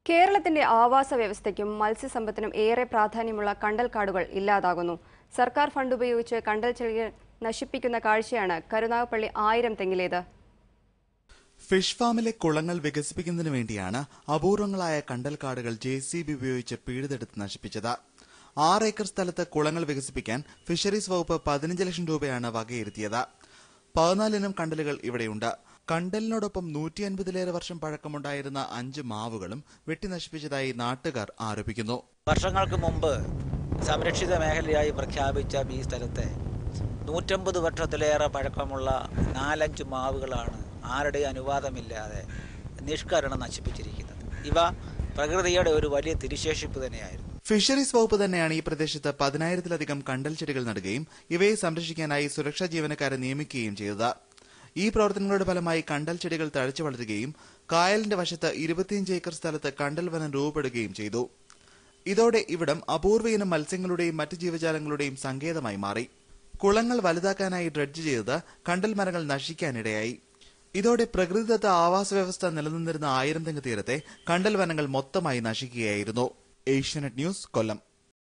കേരളത്തിന്റെ ആവാസ വ്യവസ്ഥയ്ക്കും മത്സ്യസമ്പത്തിനും ഏറെ പ്രാധാന്യമുള്ള കണ്ടൽക്കാടുകൾ ഇല്ലാതാകുന്നു സർക്കാർ ഫണ്ട് ഉപയോഗിച്ച് കണ്ടൽ ചെടികൾ നശിപ്പിക്കുന്ന കാഴ്ചയാണ് കരുനാഗപ്പള്ളി ആയിരം തെങ്ങിലേത് ഫിഷ് ഫാമിലെ കുളങ്ങൾ വികസിപ്പിക്കുന്നതിന് വേണ്ടിയാണ് അപൂർവങ്ങളായ കണ്ടൽക്കാടുകൾ ജെ സി ബി ഉപയോഗിച്ച് പിഴുതെടുത്ത് നശിപ്പിച്ചത് ആറ് ഏക്കർ സ്ഥലത്ത് കുളങ്ങൾ വികസിപ്പിക്കാൻ ഫിഷറീസ് വകുപ്പ് പതിനഞ്ച് ലക്ഷം രൂപയാണ് വകയിരുത്തിയത് പതിനാലിനം കണ്ടലുകൾ ഇവിടെയുണ്ട് കണ്ടലിനോടൊപ്പം നൂറ്റി അൻപതിലേറെ വർഷം പഴക്കമുണ്ടായിരുന്ന അഞ്ച് മാവുകളും വെട്ടി നശിപ്പിച്ചതായി നാട്ടുകാർ ആരോപിക്കുന്നു വർഷങ്ങൾക്ക് മുമ്പ് സംരക്ഷിത മേഖലയായി പ്രഖ്യാപിച്ച ഈ സ്ഥലത്തെ നൂറ്റമ്പത് വർഷത്തിലേറെ പഴക്കമുള്ള നാലഞ്ച് മാവുകളാണ് ആരുടെ അനുവാദമില്ലാതെ നിഷ്കരണം നശിപ്പിച്ചിരിക്കുന്നത് ഇവ പ്രകൃതിയുടെ ഒരു വലിയ തിരിശേഷിപ്പ് തന്നെയായിരുന്നു ഫിഷറീസ് വകുപ്പ് തന്നെയാണ് ഈ പ്രദേശത്ത് പതിനായിരത്തിലധികം കണ്ടൽ ചെടികൾ നടുകയും ഇവയെ സംരക്ഷിക്കാനായി സുരക്ഷാ ജീവനക്കാരെ നിയമിക്കുകയും ചെയ്തത് ഈ പ്രവർത്തനങ്ങളുടെ ഫലമായി കണ്ടൽ ചെടികൾ തഴച്ചു വളരുകയും കായലിന്റെ വശത്ത് ഇരുപത്തിയഞ്ച് ഏക്കർ സ്ഥലത്ത് കണ്ടൽ വനം രൂപപ്പെടുകയും ചെയ്തു ഇതോടെ ഇവിടം അപൂർവ ഇനം മത്സ്യങ്ങളുടെയും മറ്റ് ജീവജാലങ്ങളുടെയും സങ്കേതമായി മാറി കുളങ്ങൾ വലുതാക്കാനായി ഡ്രഡ്ജ് ചെയ്തത് കണ്ടൽ മരങ്ങൾ നശിക്കാനിടയായി ഇതോടെ പ്രകൃതിദത്ത ആവാസ വ്യവസ്ഥ നിലനിന്നിരുന്ന ആയിരം തെങ്ങ് തീരത്തെ കണ്ടൽ വനങ്ങൾ മൊത്തമായി നശിക്കുകയായിരുന്നു ഏഷ്യാനെറ്റ് ന്യൂസ് കൊല്ലം